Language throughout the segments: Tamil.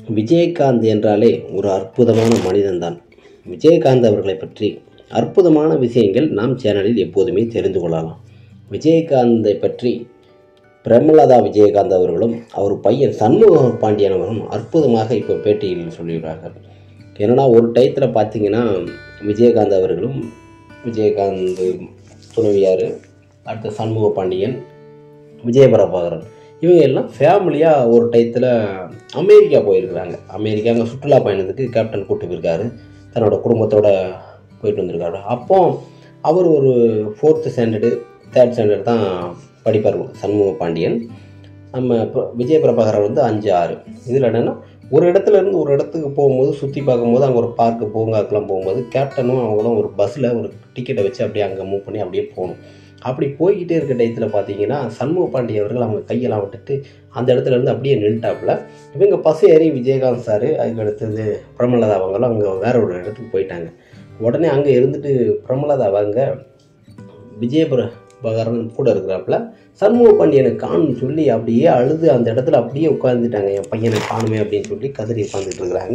விஜயகாந்த் என்றாலே ஒரு அற்புதமான மனிதன்தான் விஜயகாந்த் அவர்களை பற்றி அற்புதமான விஷயங்கள் நாம் சேனலில் எப்போதுமே தெரிந்து கொள்ளலாம் விஜயகாந்தை பற்றி பிரேமலதா விஜயகாந்த் அவர்களும் அவர் பையன் சண்முக பாண்டியன் அவர்களும் அற்புதமாக இப்போ பேட்டியில் சொல்லியுள்ளார்கள் ஏன்னா ஒரு டயத்தில் பார்த்தீங்கன்னா விஜயகாந்த் அவர்களும் விஜயகாந்த் துணைவியார் அடுத்து சண்முக பாண்டியன் விஜயபிரபாகரன் இவங்க எல்லாம் ஃபேமிலியாக ஒரு டயத்தில் அமெரிக்கா போயிருக்கிறாங்க அமெரிக்கா அங்கே சுற்றுலா பயணத்துக்கு கேப்டன் கூட்டு போயிருக்காரு தன்னோட குடும்பத்தோட போயிட்டு வந்திருக்காரு அப்போ அவர் ஒரு ஃபோர்த்து ஸ்டாண்டர்டு தேர்ட் ஸ்டாண்டர்ட் தான் படிப்பார் சண்முக பாண்டியன் நம்ம இப்போ விஜய பிரபாகரன் வந்து அஞ்சு ஆறு இதில் என்னென்னா ஒரு இடத்துல இருந்து ஒரு இடத்துக்கு போகும்போது சுற்றி பார்க்கும்போது அங்கே ஒரு பார்க்கு பூங்காக்கெல்லாம் போகும்போது கேப்டனும் அவங்களும் ஒரு பஸ்ஸில் ஒரு டிக்கெட்டை வச்சு அப்படியே அங்கே மூவ் பண்ணி அப்படியே போகணும் அப்படி போய்கிட்டே இருக்க டயத்தில் பார்த்தீங்கன்னா சண்முக பாண்டிய அவர்கள் அவங்க கையெல்லாம் விட்டுட்டு அந்த இடத்துல இருந்து அப்படியே நின்ட்டாப்புல இவங்க பஸ் ஏறி விஜயகாந்த் சார் அதுக்கு அடுத்தது பிரமலதா அவங்களும் அங்கே வேற ஒரு இடத்துக்கு போயிட்டாங்க உடனே அங்கே இருந்துட்டு பிரமலதா அவங்க விஜயபுர பகரன் கூட இருக்கிறாப்புல சண்முக பாண்டியனை காணும்னு சொல்லி அப்படியே அழுது அந்த இடத்துல அப்படியே உட்காந்துட்டாங்க என் பையனை காணுமே அப்படின்னு சொல்லி கதறி உட்காந்துட்டு இருக்கிறாங்க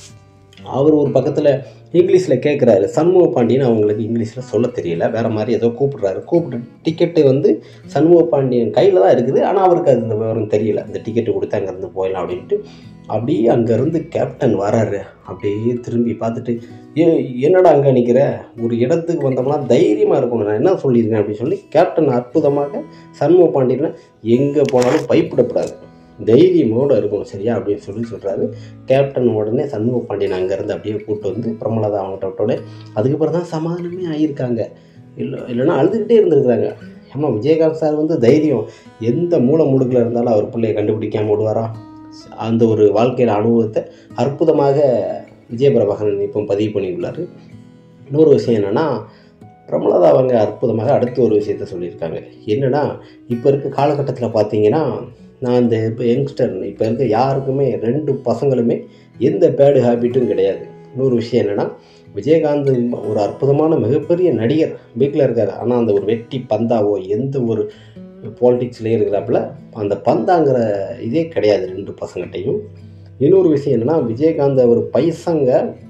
அவர் ஒரு பக்கத்தில் இங்கிலீஷில் கேட்குறாரு சண்முக பாண்டியன் அவங்களுக்கு இங்கிலீஷில் சொல்ல தெரியல வேறு மாதிரி ஏதோ கூப்பிடுறாரு கூப்பிட்டு டிக்கெட்டு வந்து சண்முக பாண்டியன் கையில் தான் இருக்குது ஆனால் அவருக்கு அது இந்த விவரம் தெரியல அந்த டிக்கெட்டு கொடுத்து அங்கேருந்து போயிடலாம் அப்படின்ட்டு அப்படியே அங்கேருந்து கேப்டன் வராரு அப்படியே திரும்பி பார்த்துட்டு ஏ என்னடா அங்கே நிற்கிற ஒரு இடத்துக்கு வந்தோம்னா தைரியமாக இருக்கணும் நான் என்ன சொல்லியிருக்கேன் அப்படின்னு சொல்லி கேப்டன் அற்புதமாக சண்முக பாண்டியனை எங்கே போனாலும் பயப்படக்கூடாது தைரியமோடு இருக்கணும் சரியா அப்படின்னு சொல்லி சொல்கிறாரு கேப்டன் உடனே சண்முக பாண்டியன் அங்கேருந்து அப்படியே கூப்பிட்டு வந்து பிரமலதா அவங்ககிட்ட விட்டோடனே அதுக்கப்புறம் தான் சமாதானமே ஆகியிருக்காங்க இல்லை இல்லைன்னா அழுதுகிட்டே இருந்திருக்கிறாங்க ஏமா விஜயகாந்த் சார் வந்து தைரியம் எந்த மூல முடுக்கில் இருந்தாலும் அவர் பிள்ளையை கண்டுபிடிக்காம விடுவாரா அந்த ஒரு வாழ்க்கையில் அனுபவத்தை அற்புதமாக விஜயபிரபாகரன் இப்போ பதிவு பண்ணியுள்ளார் இன்னொரு விஷயம் என்னென்னா பிரமலதா அவங்க அற்புதமாக அடுத்த ஒரு விஷயத்த சொல்லியிருக்காங்க என்னென்னா இப்போ இருக்க காலகட்டத்தில் பார்த்தீங்கன்னா நான் இந்த இப்போ யங்ஸ்டர் இப்போ இருக்க யாருக்குமே ரெண்டு பசங்களுமே எந்த பேடு ஹேபிட்டும் கிடையாது இன்னொரு விஷயம் என்னென்னா விஜயகாந்த் ஒரு அற்புதமான மிகப்பெரிய நடிகர் வீட்டில் இருக்கார் ஆனால் அந்த ஒரு வெட்டி பந்தாவோ எந்த ஒரு பாலிடிக்ஸ்லேயும் இருக்கிறாப்புல அந்த பந்தாங்கிற இதே கிடையாது ரெண்டு பசங்கள்கிட்டையும் இன்னொரு விஷயம் என்னென்னா விஜயகாந்த் ஒரு பைசங்க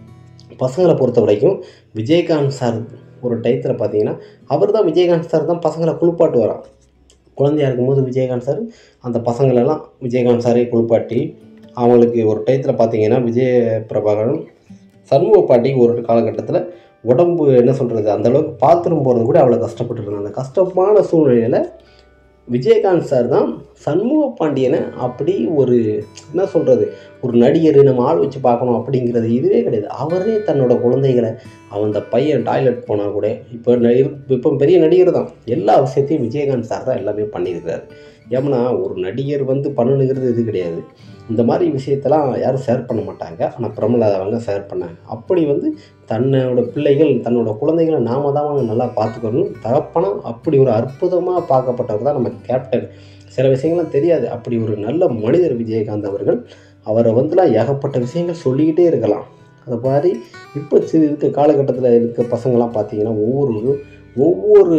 பசங்களை பொறுத்த வரைக்கும் விஜயகாந்த் சார் ஒரு டயத்தில் பார்த்தீங்கன்னா அவர் தான் விஜயகாந்த் சார் தான் பசங்களை குளிப்பாட்டு வரான் குழந்தையா இருக்கும்போது விஜயகாந்த் சார் அந்த பசங்களெல்லாம் விஜயகாந்த் சாரே குளிப்பாட்டி அவங்களுக்கு ஒரு டயத்தில் பார்த்தீங்கன்னா விஜய பிரபாகரன் சண்முக பாட்டிக்கு ஒரு காலகட்டத்தில் உடம்பு என்ன சொல்கிறது அந்தளவுக்கு பாத்ரூம் போகிறது கூட அவ்வளோ கஷ்டப்பட்டு இருந்தாங்க அந்த கஷ்டமான சூழ்நிலையில் விஜயகாந்த் சார் தான் சண்முக பாண்டியனை அப்படி ஒரு என்ன சொல்கிறது ஒரு நடிகர் நம்ம ஆள் வச்சு பார்க்கணும் அப்படிங்கிறது இதுவே கிடையாது அவரே தன்னோட குழந்தைகளை அவன் அந்த பையன் டாய்லெட் போனால் கூட இப்போ இப்போ பெரிய நடிகர் தான் எல்லா விஷயத்தையும் விஜயகாந்த் சார் தான் எல்லாமே பண்ணியிருக்கிறாரு ஏன்னா ஒரு நடிகர் வந்து பண்ணணுங்கிறது இது கிடையாது இந்த மாதிரி விஷயத்தெல்லாம் யாரும் ஷேர் பண்ண மாட்டாங்க ஆனால் பிரமலா அவங்க ஷேர் பண்ணாங்க அப்படி வந்து தன்னோட பிள்ளைகள் தன்னோட குழந்தைகளை நாம தான் நல்லா பார்த்துக்கணும் தகப்பனம் அப்படி ஒரு அற்புதமாக பார்க்கப்பட்டவர் தான் நம்ம கேப்டன் சில விஷயங்கள்லாம் தெரியாது அப்படி ஒரு நல்ல மனிதர் விஜயகாந்த் அவர்கள் அவரை வந்துலாம் ஏகப்பட்ட விஷயங்கள் சொல்லிக்கிட்டே இருக்கலாம் அது மாதிரி இப்போ சிறு இருக்க காலகட்டத்தில் இருக்க பசங்களாம் பார்த்தீங்கன்னா ஒவ்வொரு ஒவ்வொரு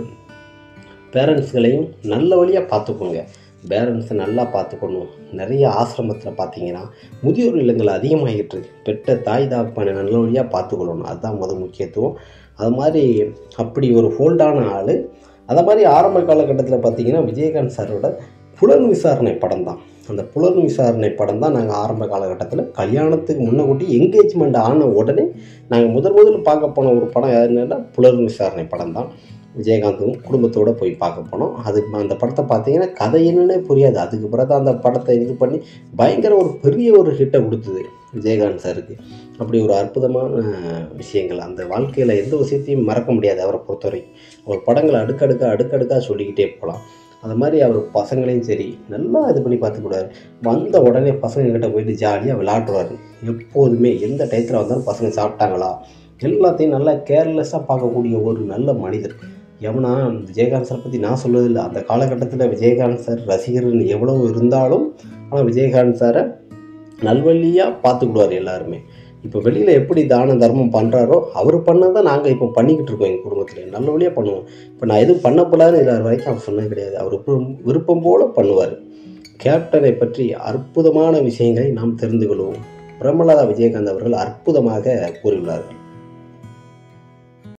பேரண்ட்ஸ்களையும் நல்ல வழியாக பார்த்துக்கோங்க பேரண்ட்ஸை நல்லா பார்த்துக்கணும் நிறைய ஆசிரமத்தில் பார்த்தீங்கன்னா முதியோர் இல்லங்கள் அதிகமாகிட்டு இருக்கு பெற்ற தாய் தாப்பனை நல்ல வழியாக பார்த்துக்கொள்ளணும் அதுதான் முத முக்கியத்துவம் அது மாதிரி அப்படி ஒரு ஹோல்டான ஆள் அதை மாதிரி ஆரம்ப காலகட்டத்தில் பார்த்தீங்கன்னா விஜயகாந்த் சாரோட புலன் விசாரணை படம் தான் அந்த புலன் விசாரணை படம் தான் நாங்கள் ஆரம்ப காலகட்டத்தில் கல்யாணத்துக்கு முன்ன கூட்டி என்கேஜ்மெண்ட் ஆன உடனே நாங்கள் முதல் முதல்ல பார்க்க போன ஒரு படம் என்னென்னா புலன் விசாரணை படம் தான் விஜயகாந்தும் குடும்பத்தோடு போய் பார்க்க போனோம் அதுக்கு அந்த படத்தை பார்த்தீங்கன்னா கதை என்னன்னே புரியாது அதுக்கு பிறகு அந்த படத்தை இது பண்ணி பயங்கர ஒரு பெரிய ஒரு ஹிட்டை கொடுத்தது விஜயகாந்த் சாருக்கு அப்படி ஒரு அற்புதமான விஷயங்கள் அந்த வாழ்க்கையில் எந்த விஷயத்தையும் மறக்க முடியாது அவரை பொறுத்தவரைக்கும் அவர் படங்களை அடுக்கடுக்காக அடுக்கடுக்காக சொல்லிக்கிட்டே போகலாம் அது மாதிரி அவர் பசங்களையும் சரி நல்லா இது பண்ணி பார்த்துக்கூடாது வந்த உடனே பசங்கக்கிட்ட போயிட்டு ஜாலியாக விளாட்டுவார் எப்போதுமே எந்த டயத்தில் வந்தாலும் பசங்க சாப்பிட்டாங்களா எல்லாத்தையும் நல்லா கேர்லெஸ்ஸாக பார்க்கக்கூடிய ஒரு நல்ல மனிதர் எவனா விஜயகாந்த் சார் பற்றி நான் சொல்வதில்லை அந்த காலகட்டத்தில் விஜயகாந்த் சார் ரசிகர்கள் எவ்வளவு இருந்தாலும் ஆனால் விஜயகாந்த் சாரை நல்வழியாக பார்த்துக்கிடுவார் எல்லாருமே இப்போ வெளியில் எப்படி தான தர்மம் பண்ணுறாரோ அவர் பண்ணதை நாங்கள் இப்போ பண்ணிக்கிட்டு இருக்கோம் எங்கள் குடும்பத்தில் நல்ல வழியாக பண்ணுவோம் இப்போ நான் எதுவும் பண்ணக்கூடாதுன்னு எல்லார் வரைக்கும் அவர் சொன்னது கிடையாது அவர் விருப்பம் விருப்பம் போல் பண்ணுவார் கேப்டனை பற்றி அற்புதமான விஷயங்களை நாம் தெரிந்து கொள்வோம் பிரமலதா விஜயகாந்த் அவர்கள் அற்புதமாக கூறியுள்ளார்கள்